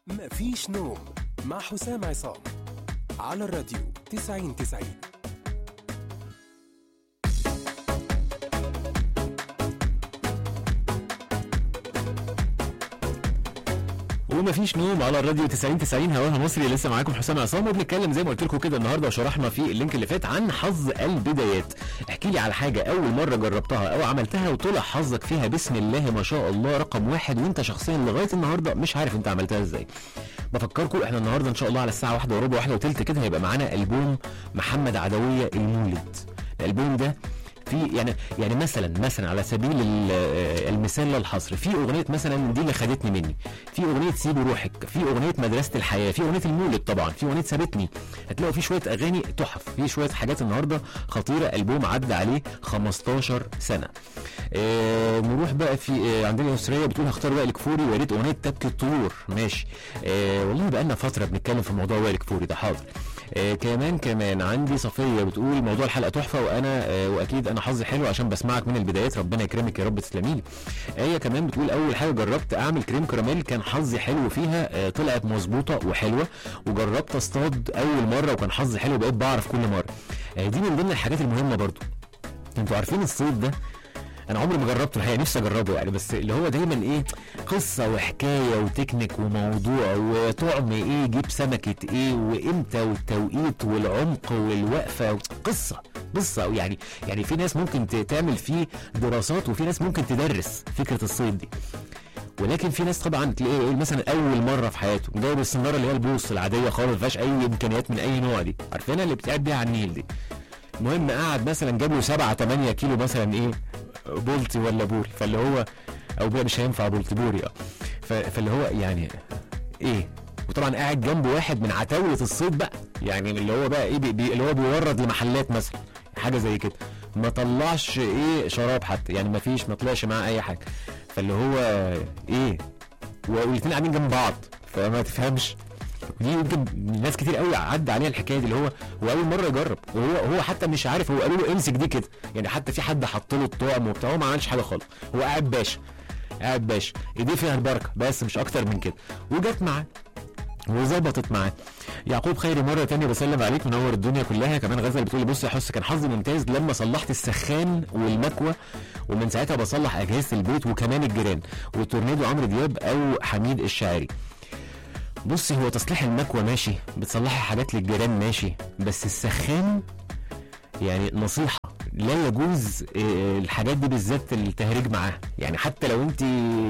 مفيش نوم مع حسام عصام على الراديو 90 90 ومفيش نوم على الراديو 90 90 هواها مصري لسه معاكم حسام عصام وبنتكلم زي ما قلت لكم كده النهارده وشرحنا في اللينك اللي فات عن حظ البدايات احكي لي على حاجه اول مره جربتها او عملتها وطلع حظك فيها بسم الله ما شاء الله رقم واحد وانت شخصيا لغايه النهارده مش عارف انت عملتها ازاي بفكركم احنا النهارده ان شاء الله على الساعه واحدة وربع واحدة وتلت كده هيبقى معانا البوم محمد عدويه المولد الالبوم ده في يعني يعني مثلا مثلا على سبيل ال- المثال للحصر في اغنيه مثلا دي اللي خدتني مني في اغنيه سيبي روحك في اغنيه مدرسه الحياه في اغنيه المولد طبعا في اغنيه سابتني هتلاقوا في شويه اغاني تحف في شويه حاجات النهارده خطيره البوم عدى عليه 15 سنه آه نروح بقى في آه عندنا يسريه بتقول هختار وائل كفوري ويا ريت اغنيه تبكي الطيور ماشي آه والله بقى لنا فتره بنتكلم في موضوع وائل كفوري ده حاضر آه كمان كمان عندي صفيه بتقول موضوع الحلقه تحفه وانا آه واكيد انا حظي حلو عشان بسمعك من البدايات ربنا يكرمك يا رب تسلمي لي ايه كمان بتقول اول حاجه جربت اعمل كريم كراميل كان حظي حلو فيها آه طلعت مظبوطه وحلوه وجربت اصطاد اول مره وكان حظي حلو بقيت بعرف كل مره آه دي من ضمن الحاجات المهمه برضو انتوا عارفين الصيد ده انا عمري ما جربته الحقيقه نفسي اجربه يعني بس اللي هو دايما ايه قصه وحكايه وتكنيك وموضوع وطعم ايه يجيب سمكه ايه وامتى والتوقيت والعمق والوقفه قصه قصه يعني يعني في ناس ممكن ت- تعمل فيه دراسات وفي ناس ممكن تدرس فكره الصيد دي ولكن في ناس طبعا تلاقيه يقول مثلا اول مره في حياته جايب السناره اللي هي البوص العاديه خالص ما فيهاش اي امكانيات من اي نوع دي عارفينها اللي بتقعد بيها على النيل دي المهم قعد مثلا جاب له 7 8 كيلو مثلا ايه بولتي ولا بوري فاللي هو او بقى مش هينفع بولتي بوري اه ف- فاللي هو يعني ايه وطبعا قاعد جنبه واحد من عتاوله الصيد بقى يعني اللي هو بقى ايه بي بي اللي هو بيورد لمحلات مثلا حاجه زي كده ما طلعش ايه شراب حتى يعني ما فيش ما طلعش معاه اي حاجه فاللي هو ايه والاثنين قاعدين جنب بعض فما تفهمش دي يمكن ناس كتير قوي عدى عليها الحكايه دي اللي هو هو اول مره يجرب وهو هو حتى مش عارف هو قالوا له امسك دي كده يعني حتى في حد حط له الطعم وبتاع هو ما عملش حاجه خالص هو قاعد باشا قاعد باشا ايديه فيها البركه بس مش اكتر من كده وجت معاه وظبطت معاه يعقوب خيري مره تانية بسلم عليك منور الدنيا كلها كمان غزل بتقول لي بص يا حس كان حظي ممتاز لما صلحت السخان والمكوى ومن ساعتها بصلح اجهزه البيت وكمان الجيران والتورنيدو عمرو دياب او حميد الشاعري بصي هو تصليح المكوى ماشي بتصلحي حاجات للجيران ماشي بس السخان يعني نصيحة لا يجوز آه، الحاجات دي بالذات التهريج معاها يعني حتى لو انت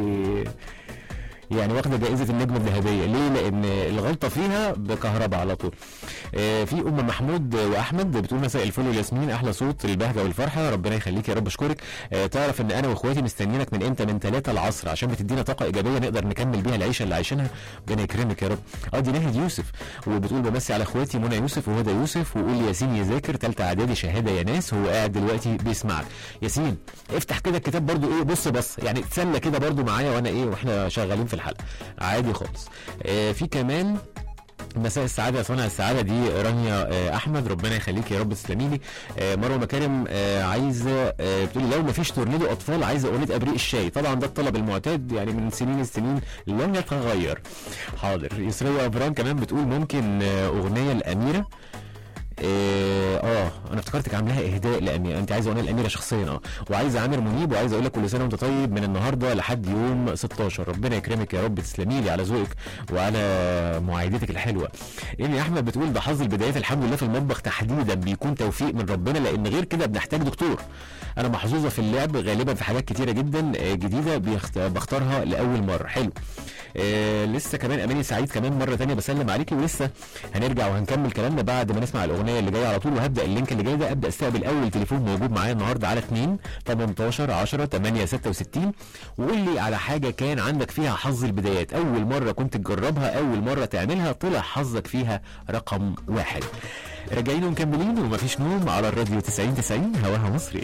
يعني واخده جائزه النجمه الذهبيه ليه لان الغلطه فيها بكهرباء على طول آه، في ام محمود واحمد بتقول مساء الفل والياسمين احلى صوت البهجه والفرحه ربنا يخليك يا رب اشكرك آه، تعرف ان انا واخواتي مستنيينك من امتى من 3 العصر عشان بتدينا طاقه ايجابيه نقدر نكمل بيها العيشه اللي عايشينها ربنا يكرمك يا رب اه دي ناهد يوسف وبتقول بمسي على اخواتي منى يوسف وهدى يوسف وقول ياسين يذاكر ثالثه اعدادي شهاده يا ناس هو قاعد دلوقتي بيسمعك ياسين افتح كده الكتاب برضو ايه بص بص يعني اتسلى كده برضو معايا وانا ايه واحنا شغالين في الحلقه عادي خالص آه في كمان مساء السعادة يا صانع السعادة دي رانيا آه، أحمد ربنا يخليك يا رب تسلمي لي آه، مروة مكارم آه، عايزة آه، بتقولي لو مفيش تورنيدو أطفال عايزة أغنية أبريق الشاي طبعا ده الطلب المعتاد يعني من سنين السنين لم يتغير حاضر يسرية أبرام كمان بتقول ممكن آه، أغنية الأميرة اه آه، انا افتكرتك عاملاها اهداء لاميره انت عايزه اغنيه الاميره شخصيا اه وعايزه عامر منيب وعايزه اقول لك كل سنه وانت طيب من النهارده لحد يوم 16 ربنا يكرمك يا رب تسلمي لي على ذوقك وعلى معايدتك الحلوه ايمي احمد بتقول ده حظ البدايات الحمد لله في المطبخ تحديدا بيكون توفيق من ربنا لان غير كده بنحتاج دكتور انا محظوظه في اللعب غالبا في حاجات كتيره جدا آه، جديده بيخت... بختارها لاول مره حلو آه لسه كمان اماني سعيد كمان مره تانية بسلم عليكي ولسه هنرجع وهنكمل كلامنا بعد ما نسمع الاغنيه اللي جايه على طول وهبدا اللينك اللي جاي ده ابدا استقبل اول تليفون موجود معايا النهارده على 2 18 10 8 66 وقول لي على حاجه كان عندك فيها حظ البدايات اول مره كنت تجربها اول مره تعملها طلع حظك فيها رقم واحد راجعين ومكملين ومفيش نوم على الراديو 90 90 هواها مصري